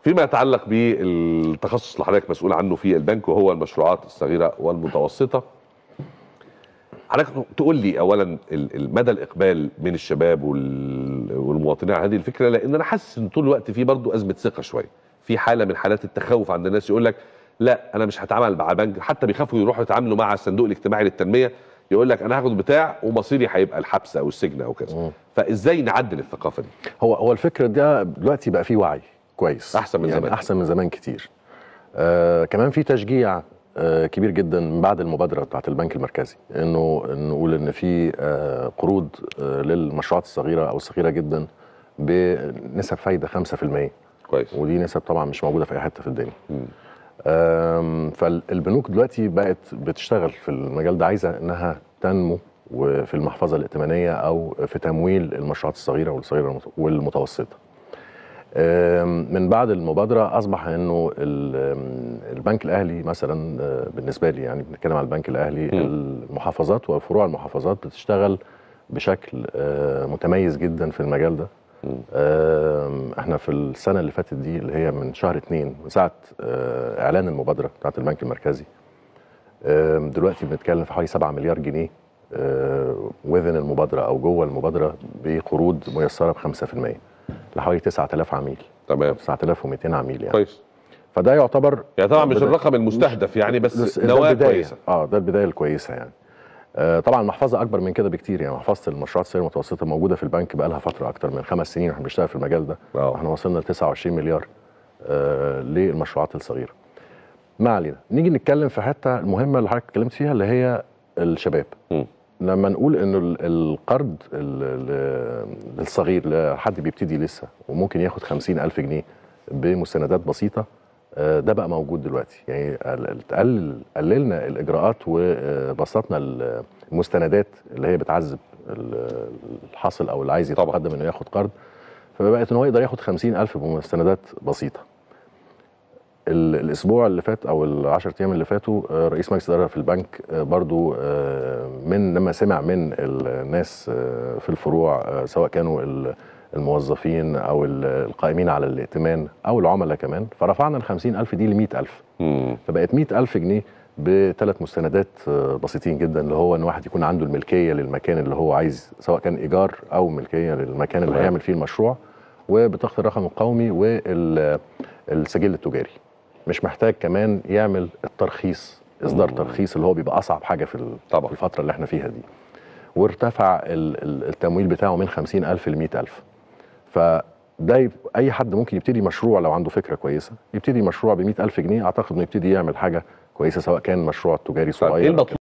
فيما يتعلق بالتخصص اللي حضرتك مسؤول عنه في البنك وهو المشروعات الصغيره والمتوسطه حضرتك تقول لي اولا ال- ال- مدى الاقبال من الشباب وال- والمواطنين على هذه الفكره لان انا حاسس ان طول الوقت في برضه ازمه ثقه شويه في حاله من حالات التخوف عند الناس يقول لك لا انا مش هتعامل مع بنك حتى بيخافوا يروحوا يتعاملوا مع الصندوق الاجتماعي للتنميه يقول لك انا هاخد بتاع ومصيري هيبقى الحبس او السجن او كذا فازاي نعدل الثقافه دي هو هو الفكره ده دلوقتي بقى فيه وعي كويس أحسن من يعني زمان. احسن من زمان كتير آه كمان في تشجيع آه كبير جدا من بعد المبادره بتاعت البنك المركزي انه نقول ان في آه قروض آه للمشروعات الصغيره او الصغيره جدا بنسب فايده 5% كويس ودي نسب طبعا مش موجوده في اي حته في الدنيا آم، فالبنوك دلوقتي بقت بتشتغل في المجال ده عايزه انها تنمو وفي المحفظه الائتمانيه او في تمويل المشروعات الصغيره والصغيره والمت- والمتوسطه. آم، من بعد المبادره اصبح انه ال- آم، البنك الاهلي مثلا آه، بالنسبه لي يعني بنتكلم على البنك الاهلي المحافظات وفروع المحافظات بتشتغل بشكل آه، متميز جدا في المجال ده. آم، احنا في السنه اللي فاتت دي اللي هي من شهر اتنين من ساعه آه، اعلان المبادره بتاعت البنك المركزي آم، دلوقتي بنتكلم في حوالي 7 مليار جنيه وذن المبادره او جوه المبادره بقروض ميسره ب 5% لحوالي 9000 عميل تمام 9200 عميل يعني كويس فده يعتبر يعني طبعا مش بداية- الرقم المستهدف يعني بس, بس ده نواه البداية. كويسه اه ده البدايه الكويسه يعني آه طبعا المحفظه اكبر من كده بكتير يعني محفظه المشروعات الصغيره المتوسطه موجوده في البنك بقى لها فتره اكتر من خمس سنين واحنا بنشتغل في المجال ده واو. احنا وصلنا ل 29 مليار آه للمشروعات الصغيره ما علينا نيجي نتكلم في حته المهمه اللي حضرتك اتكلمت فيها اللي هي الشباب مم. لما نقول انه ال- القرض ال- ال- الصغير لحد بيبتدي لسه وممكن ياخد خمسين ألف جنيه بمستندات بسيطة آه، ده بقى موجود دلوقتي يعني ال- تقلل قللنا الإجراءات وبسطنا ال- المستندات اللي هي بتعذب ال- الحاصل أو اللي عايز طبعاً. يتقدم إنه ياخد قرض فبقت إن هو يقدر ياخد خمسين ألف بمستندات بسيطة ال- الاسبوع اللي فات او العشر ايام اللي فاتوا آه، رئيس مجلس الاداره في البنك آه، برضو آه، من لما سمع من الناس آه، في الفروع آه، سواء كانوا ال- الموظفين او ال- القائمين على الائتمان او العملاء كمان فرفعنا ال 50000 دي ل 100000 مم. فبقت 100000 جنيه بثلاث مستندات آه، بسيطين جدا اللي هو ان واحد يكون عنده الملكيه للمكان اللي هو عايز سواء كان ايجار او ملكيه للمكان اللي تمام. هيعمل فيه المشروع وبطاقه الرقم القومي والسجل التجاري مش محتاج كمان يعمل الترخيص اصدار ترخيص اللي هو بيبقى اصعب حاجه في ال- طبعا. في الفتره اللي احنا فيها دي وارتفع ال- ال- التمويل بتاعه من 50000 ل 100000 فده يب- اي حد ممكن يبتدي مشروع لو عنده فكره كويسه يبتدي مشروع ب 100000 جنيه اعتقد انه يبتدي يعمل حاجه كويسه سواء كان مشروع تجاري طيب ايه صغير المطلوب